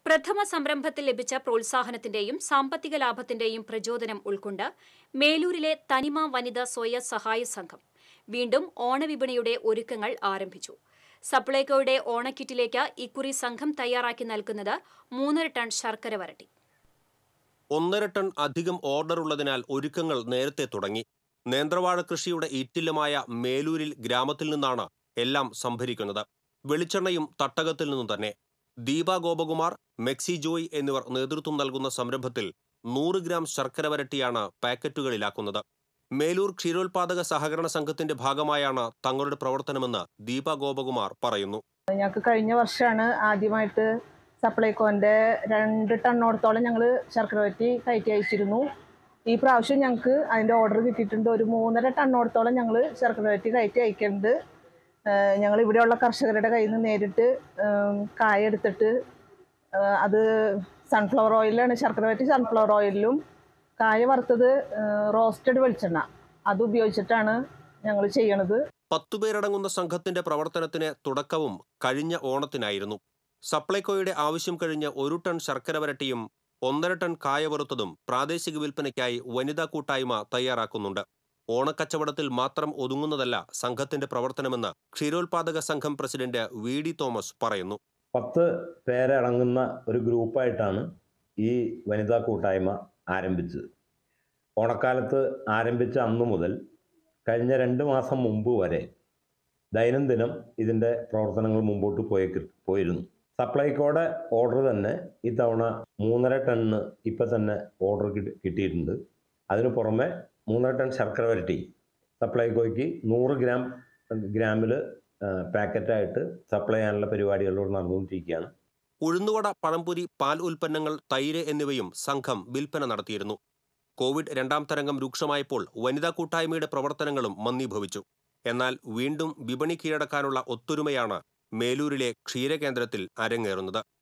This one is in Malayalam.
പ്രഥമ സംരംഭത്തിൽ ലഭിച്ച പ്രോത്സാഹനത്തിന്റെയും സാമ്പത്തിക ലാഭത്തിന്റെയും പ്രചോദനം ഉൾക്കൊണ്ട് മേലൂരിലെ തനിമ വനിതാ സ്വയ സഹായ സംഘം വീണ്ടും ഓണവിപണിയുടെ ഒരുക്കങ്ങൾ ആരംഭിച്ചു സപ്ലൈകോയുടെ ഓണക്കിറ്റിലേക്ക് ഇക്കുറി സംഘം തയ്യാറാക്കി നൽകുന്നത് മൂന്നര ടൺ ശർക്കര വരട്ടി ഒന്നര ടൺ അധികം ഓർഡർ ഉള്ളതിനാൽ ഒരുക്കങ്ങൾ നേരത്തെ തുടങ്ങി നേന്ത്രവാഴ കൃഷിയുടെ ഈറ്റില്ലമായ മേലൂരിൽ ഗ്രാമത്തിൽ നിന്നാണ് എല്ലാം സംഭരിക്കുന്നത് വെളിച്ചെണ്ണയും തട്ടകത്തിൽ നിന്നും തന്നെ ദീപ ഗോപകുമാർ മെക്സി ജോയ് എന്നിവർ നേതൃത്വം നൽകുന്ന സംരംഭത്തിൽ നൂറ് ഗ്രാം ശർക്കര വരട്ടിയാണ് പാക്കറ്റുകളിലാക്കുന്നത് മേലൂർ ക്ഷീരോത്പാദക സഹകരണ സംഘത്തിന്റെ ഭാഗമായാണ് തങ്ങളുടെ പ്രവർത്തനമെന്ന് ദീപ ഗോപകുമാർ പറയുന്നു ഞങ്ങൾക്ക് കഴിഞ്ഞ വർഷമാണ് ആദ്യമായിട്ട് സപ്ലൈകോന്റെ രണ്ട് ടണ്ണോടത്തോളം ഞങ്ങൾ ശർക്കര വറ്റി കയറ്റി അയച്ചിരുന്നു ഈ പ്രാവശ്യം ഞങ്ങൾക്ക് അതിൻ്റെ ഓർഡർ കിട്ടിയിട്ടുണ്ട് ഒരു മൂന്നര ടണ്ണോടത്തോളം ഞങ്ങൾ ശർക്കര വറ്റി കയറ്റി അയക്കുന്നുണ്ട് ഞങ്ങൾ ഇവിടെയുള്ള കർഷകരുടെ കയ്യിൽ നിന്ന് നേരിട്ട് ഉം, കായ എടുത്തിട്ട് ആ, അത് സൺഫ്ലവർ ഓയിലാണ് ശർക്കര വറ്റി സൺഫ്ലവർ ഓയിലിലും കായ വറുത്തത് റോസ്റ്റഡ് വെളിച്ചെണ്ണ അത് ഉപയോഗിച്ചിട്ടാണ് ഞങ്ങൾ ചെയ്യണത് പത്തുപേരടങ്ങുന്ന സംഘത്തിന്റെ പ്രവർത്തനത്തിന് തുടക്കവും കഴിഞ്ഞ ഓണത്തിനായിരുന്നു സപ്ലൈകോയുടെ ആവശ്യം കഴിഞ്ഞ് ഒരു ടൺ ശർക്കര വരട്ടിയും ഒന്നര ടൺ കായ വറുത്തതും പ്രാദേശിക വിൽപ്പനയ്ക്കായി വനിതാ കൂട്ടായ്മ തയ്യാറാക്കുന്നുണ്ട് ഓണക്കച്ചവടത്തിൽ മാത്രം ഒതുങ്ങുന്നതല്ല സംഘത്തിന്റെ പ്രവർത്തനമെന്ന് ക്ഷീരോത്പാദക സംഘം പ്രസിഡന്റ് വി ഡി തോമസ് പറയുന്നു പത്ത് പേരടങ്ങുന്ന ഒരു ഗ്രൂപ്പായിട്ടാണ് ഈ വനിതാ കൂട്ടായ്മ ആരംഭിച്ചത് ഓണക്കാലത്ത് ആരംഭിച്ച അന്നു മുതൽ കഴിഞ്ഞ രണ്ട് മാസം മുമ്പ് വരെ ദൈനംദിനം ഇതിൻ്റെ പ്രവർത്തനങ്ങൾ മുമ്പോട്ട് പോയി പോയിരുന്നു സപ്ലൈകോടെ ഓർഡർ തന്നെ ഇത്തവണ മൂന്നര ടണ്ണ് ഇപ്പം തന്നെ ഓർഡർ കിട്ടി കിട്ടിയിട്ടുണ്ട് അതിന് പുറമെ മൂന്നര ടൺ ശർക്കര വരട്ടി സപ്ലൈകോയ്ക്ക് നൂറ് ഗ്രാം ഗ്രാമിൽ പാക്കറ്റായിട്ട് സപ്ലൈ ചെയ്യാനുള്ള പരിപാടികളിലൂടെ നടന്നുകൊണ്ടിരിക്കുകയാണ് ഉഴുന്നുവട പഴംപൊരി പാൽ ഉൽപ്പന്നങ്ങൾ തൈര് എന്നിവയും സംഘം വിൽപ്പന നടത്തിയിരുന്നു കോവിഡ് രണ്ടാം തരംഗം രൂക്ഷമായപ്പോൾ വനിതാ കൂട്ടായ്മയുടെ പ്രവർത്തനങ്ങളും മന്ദീഭവിച്ചു എന്നാൽ വീണ്ടും വിപണി കീഴടക്കാനുള്ള ഒത്തൊരുമയാണ് മേലൂരിലെ ക്ഷീരകേന്ദ്രത്തിൽ അരങ്ങേറുന്നത്